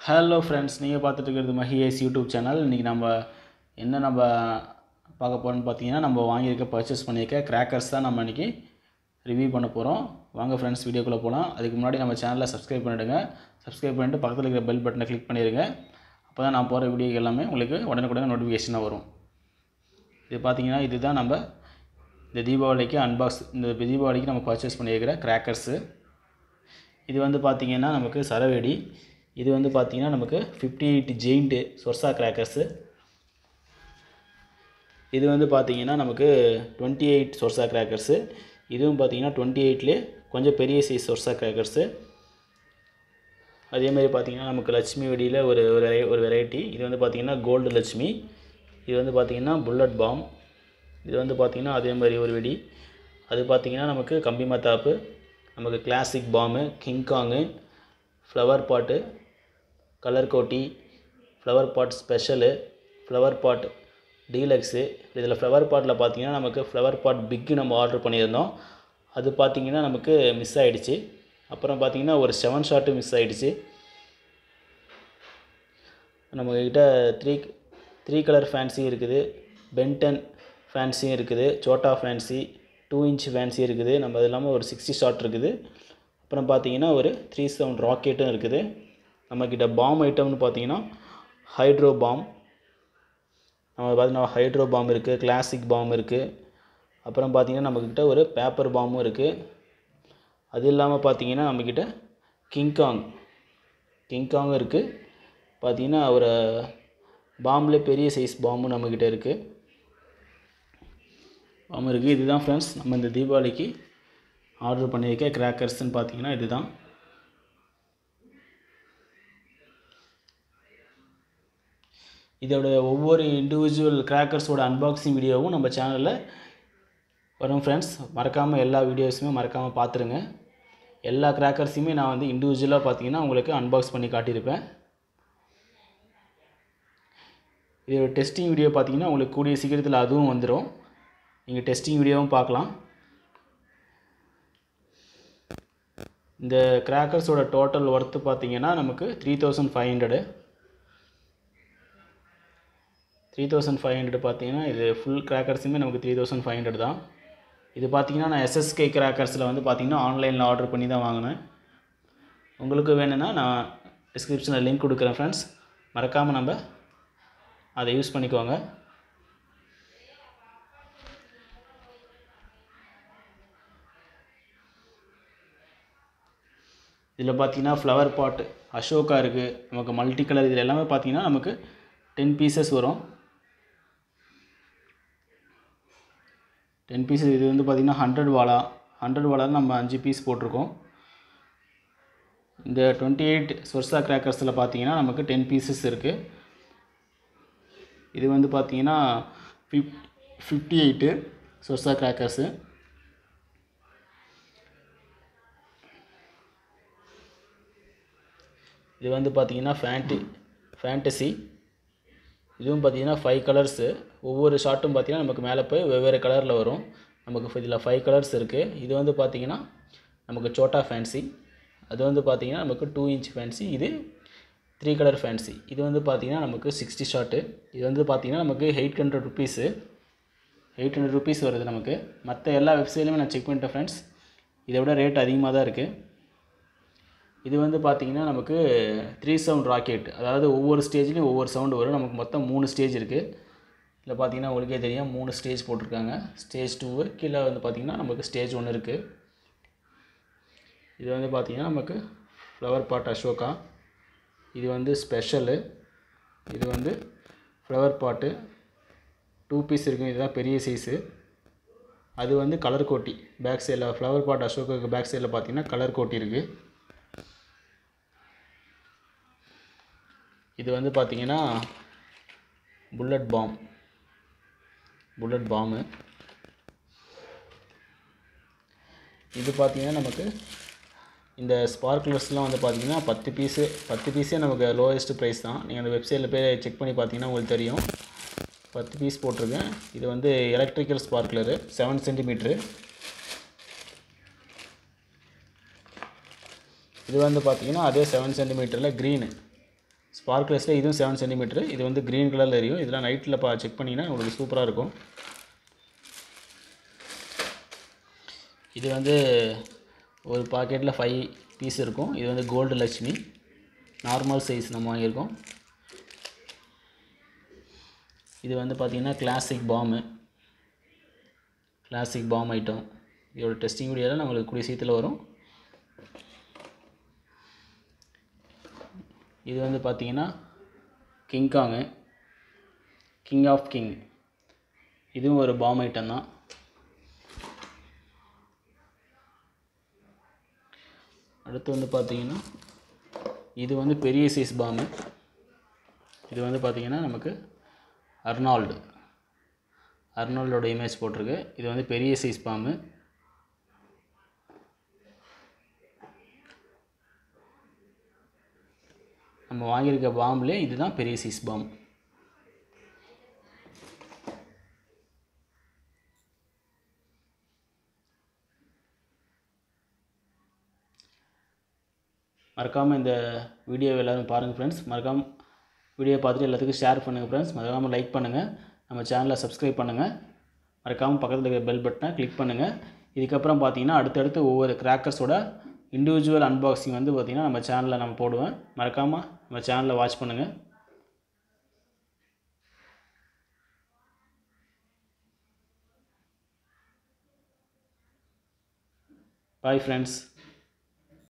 hello friends நீங்கள் பார்த்துட்டு இருக்கிறது மஹிஏஸ் யூடியூப் சேனல் இன்றைக்கி நம்ம என்ன நம்ம பார்க்க போகிறோம்னு பார்த்தீங்கன்னா நம்ம வாங்கியிருக்க பர்ச்சேஸ் பண்ணியிருக்க கிராக்கர்ஸ் தான் நம்ம இன்றைக்கி ரிவ்யூ பண்ண போகிறோம் வாங்க ஃப்ரெண்ட்ஸ் வீடியோக்குள்ளே போகலாம் அதுக்கு முன்னாடி நம்ம சேனலை சப்ஸ்கிரைப் பண்ணிவிடுங்க சப்ஸ்கிரைப் பண்ணிட்டு பக்கத்தில் இருக்கிற பெல் பட்டனை கிளிக் பண்ணிடுங்க அப்போ தான் நான் போகிற வீடியோ எல்லாமே உங்களுக்கு உடனுக்குடனே நோட்டிஃபிகேஷனாக வரும் இது பார்த்தீங்கன்னா இதுதான் நம்ம இந்த தீபாவளிக்கு அன்பாக்ஸ் இந்த தீபாவளிக்கு நம்ம பர்ச்சேஸ் பண்ணியிருக்கிற கிராக்கர்ஸு இது வந்து பார்த்திங்கன்னா நமக்கு சரவெடி இது வந்து பார்த்திங்கன்னா நமக்கு ஃபிஃப்டி எயிட் ஜெயிண்ட்டு சொர்சா கிராக்கர்ஸு இது வந்து பார்த்திங்கன்னா நமக்கு டுவெண்ட்டி எயிட் சொர்சா கிராக்கர்ஸு இதுவும் பார்த்திங்கன்னா டுவெண்ட்டி எயிட்லேயே கொஞ்சம் பெரிய சைஸ் சொர்சா கிராக்கர்ஸு அதேமாதிரி பார்த்திங்கன்னா நமக்கு லட்சுமி வெடியில் ஒரு ஒரு வெரை- ஒரு வெரைட்டி இது வந்து பார்த்திங்கன்னா கோல்டு லட்சுமி இது வந்து பார்த்திங்கன்னா புல்லட் பாம் இது வந்து பார்த்திங்கன்னா அதே மாதிரி ஒரு வெடி அது பார்த்திங்கன்னா நமக்கு கம்பி மத்தாப்பு நமக்கு classic bomb King Kong flower pot colour கோட்டி flower pot special flower pot deluxe இதில் ஃப்ளவர் பாட்டில் பார்த்தீங்கன்னா நமக்கு ஃப்ளவர் பாட் பிக்கு நம்ம ஆர்டர் பண்ணியிருந்தோம் அது பார்த்தீங்கன்னா நமக்கு மிஸ் ஆகிடுச்சு அப்புறம் பார்த்தீங்கன்னா ஒரு செவன் ஷாட்டு மிஸ் ஆகிடுச்சு நம்மக்கிட்ட த்ரீ த்ரீ கலர் ஃபேன்சி இருக்குது பென்டன் ஃபேன்சியும் இருக்குது சோட்டா ஃபேன்சி டூ இன்ச் ஃபேன்சி இருக்குது நம்ம அது இல்லாமல் ஒரு சிக்ஸ்டி ஷாட் இருக்குது அப்புறம் பார்த்தீங்கன்னா ஒரு த்ரீ செவன் ராக்கெட்டும் இருக்குது நம்மக்கிட்ட பாம் ஐட்டம்னு பார்த்தீங்கன்னா ஹைட்ரோ பாம் நம்ம பார்த்தீங்கன்னா ஹைட்ரோ பாம் இருக்குது கிளாசிக் பாம் இருக்குது அப்புறம் பார்த்தீங்கன்னா நம்மக்கிட்ட ஒரு பேப்பர் பாமும் இருக்குது அது இல்லாமல் பார்த்தீங்கன்னா நம்மக்கிட்ட கிங்காங் கிங்காங் இருக்குது பார்த்தீங்கன்னா ஒரு பாம்பில் பெரிய சைஸ் பாம்பும் நம்மக்கிட்ட இருக்குது பாம்பு இருக்குது இதுதான் ஃப்ரெண்ட்ஸ் நம்ம இந்த தீபாவளிக்கு ஆர்டர் பண்ணியிருக்க கிராக்கர்ஸ்னு பார்த்தீங்கன்னா இதுதான் இதோட ஒவ்வொரு இண்டிவிஜுவல் கிராக்கர்ஸோட அன்பாக்சிங் வீடியோவும் நம்ம சேனலில் வரும் ஃப்ரெண்ட்ஸ் மறக்காமல் எல்லா வீடியோஸுமே மறக்காமல் பார்த்துருங்க எல்லா கிராக்கர்ஸையுமே நான் வந்து இண்டிவிஜுவலாக பார்த்தீங்கன்னா உங்களுக்கு அன்பாக்ஸ் பண்ணி காட்டியிருப்பேன் இதோட டெஸ்டிங் வீடியோ பார்த்தீங்கன்னா உங்களுக்கு கூடிய சீக்கிரத்தில் அதுவும் வந்துடும் நீங்கள் டெஸ்டிங் வீடியோவும் பார்க்கலாம் இந்த கிராக்கர்ஸோட டோட்டல் ஒர்த்து பார்த்தீங்கன்னா நமக்கு three thousand five hundred three thousand five hundred பார்த்தீங்கன்னா இது ஃபுல் கிராக்கர்ஸுமே நமக்கு த்ரீ தௌசண்ட் ஃபைவ் ஹண்ட்ரட் தான் இது பார்த்தீங்கன்னா நான் எஸ்எஸ்கே கிராக்கர்ஸில் வந்து பார்த்தீங்கன்னா ஆன்லைனில் ஆர்டர் பண்ணி தான் வாங்கினேன் உங்களுக்கு வேணும்னா நான் டிஸ்கிரிப்ஷனில் லிங்க் கொடுக்குறேன் ஃப்ரெண்ட்ஸ் மறக்காமல் நம்ம அதை யூஸ் பண்ணிக்கோங்க இதில் பார்த்தீங்கன்னா ஃப்ளவர் பாட் அசோகா இருக்குது நமக்கு மல்டி கலர் இதில் எல்லாமே பார்த்தீங்கன்னா நமக்கு டென் பீசஸ் வரும் டென் பீசஸ் இது வந்து பார்த்திங்கன்னா ஹண்ட்ரட் வாலா ஹண்ட்ரட் வாலா நம்ம அஞ்சு பீஸ் போட்டிருக்கோம் இந்த டுவெண்ட்டி எயிட் சொர்சா கிராக்கர்ஸில் பார்த்தீங்கன்னா நமக்கு டென் பீசஸ் இருக்குது இது வந்து பார்த்தீங்கன்னா ஃபிஃப்ட் ஃபிஃப்டி எயிட்டு சொர்சா கிராக்கர்ஸு இது வந்து பார்த்தீங்கன்னா ஃபேண்டி ஃபேண்டசி இதுவும் பார்த்தீங்கன்னா ஃபைவ் கலர்ஸு ஒவ்வொரு ஷாட்டும் பார்த்தீங்கன்னா நமக்கு மேலே போய் வெவ்வேறு கலரில் வரும் நமக்கு இதில் ஃபைவ் கலர்ஸ் இருக்குது இது வந்து பார்த்தீங்கன்னா நமக்கு சோட்டா ஃபேன்சி அது வந்து பார்த்தீங்கன்னா நமக்கு டூ இன்ச் ஃபேன்சி இது த்ரீ கலர் ஃபேன்சி இது வந்து பார்த்தீங்கன்னா நமக்கு சிக்ஸ்டி ஷாட்டு இது வந்து பார்த்தீங்கன்னா நமக்கு eight hundred rupees eight hundred rupees வருது நமக்கு மற்ற எல்லா வெப்சைட்லையுமே நான் செக் பண்ணிட்டேன் ஃப்ரெண்ட்ஸ் இதை விட ரேட் அதிகமாக தான் இருக்குது இது வந்து பார்த்திங்கன்னா நமக்கு த்ரீ சவுண்ட் ராக்கெட் அதாவது ஒவ்வொரு ஸ்டேஜ்லேயும் ஒவ்வொரு சவுண்டு வரும் நமக்கு மொத்தம் மூணு ஸ்டேஜ் இருக்குது இதில் பார்த்தீங்கன்னா உங்களுக்கே தெரியும் மூணு ஸ்டேஜ் போட்டிருக்காங்க ஸ்டேஜ் டூவு கீழே வந்து பார்த்திங்கன்னா நமக்கு ஸ்டேஜ் ஒன்று இருக்குது இது வந்து பார்த்திங்கன்னா நமக்கு ஃப்ளவர் பாட் அசோகா இது வந்து ஸ்பெஷலு இது வந்து ஃப்ளவர் பாட்டு டூ பீஸ் இருக்கும் இதுதான் பெரிய சைஸு அது வந்து கலர் கோட்டி பேக் சைடில் ஃப்ளவர் பாட் அசோகாவுக்கு பேக் சைடில் பார்த்தீங்கன்னா கலர் கோட்டி இருக்குது இது வந்து பார்த்தீங்கன்னா புல்லட் பாம் புல்லட் பாமு இது பார்த்தீங்கன்னா நமக்கு இந்த ஸ்பார்க்லர்ஸ்லாம் வந்து பார்த்தீங்கன்னா பத்து பீஸு பத்து பீஸே நமக்கு லோயஸ்ட் ப்ரைஸ் தான் நீங்கள் அந்த வெப்சைட்டில் போய் செக் பண்ணி பார்த்தீங்கன்னா உங்களுக்கு தெரியும் பத்து பீஸ் போட்டிருக்கேன் இது வந்து எலக்ட்ரிக்கல் ஸ்பார்க்லரு செவன் சென்டிமீட்ரு இது வந்து பார்த்தீங்கன்னா அதே செவன் சென்டிமீட்டரில் க்ரீனு ஸ்பார்க்லெஸில் இதுவும் செவன் சென்டிமீட்ரு இது வந்து க்ரீன் கலரில் எரியும் இதெல்லாம் நைட்டில் பா செக் பண்ணிங்கன்னா உங்களுக்கு சூப்பராக இருக்கும் இது வந்து ஒரு பாக்கெட்டில் ஃபைவ் பீஸ் இருக்கும் இது வந்து கோல்டு லட்சுமி நார்மல் சைஸ் நம்ம வாங்கியிருக்கோம் இது வந்து பார்த்திங்கன்னா classic bomb classic bomb item இதோட டெஸ்டிங் வீடியோலாம் நம்மளுக்கு கூடிய சீத்தில் வரும் இது வந்து பார்த்திங்கன்னா கிங்காங்கு கிங் ஆஃப் கிங் இதுவும் ஒரு பாம் ஐட்டம் தான் அடுத்து வந்து பார்த்திங்கன்னா இது வந்து பெரிய சைஸ் பாம்பு இது வந்து பார்த்திங்கன்னா நமக்கு அர்னால்டு அர்னால்டோட இமேஜ் போட்டிருக்கு இது வந்து பெரிய சைஸ் பாம்பு நம்ம வாங்கியிருக்க பாம்புலேயே இதுதான் பெரிய சைஸ் பாம்பு மறக்காமல் இந்த வீடியோவை எல்லோரும் பாருங்கள் ஃப்ரெண்ட்ஸ் மறக்காமல் வீடியோ பார்த்துட்டு எல்லாத்துக்கும் ஷேர் பண்ணுங்கள் ஃப்ரெண்ட்ஸ் மறக்காமல் லைக் பண்ணுங்கள் நம்ம சேனலை சப்ஸ்கிரைப் பண்ணுங்கள் மறக்காமல் பக்கத்தில் இருக்கிற பெல் பட்டனை கிளிக் பண்ணுங்கள் இதுக்கப்புறம் பார்த்தீங்கன்னா அடுத்தடுத்து ஒவ்வொரு கிராக்கர்ஸோட இண்டிவிஜுவல் அன்பாக்சிங் வந்து பார்த்திங்கன்னா நம்ம சேனலில் நம்ம போடுவேன் மறக்காமல் நம்ம சேனலை வாட்ச் பண்ணுங்கள் பாய் ஃப்ரெண்ட்ஸ்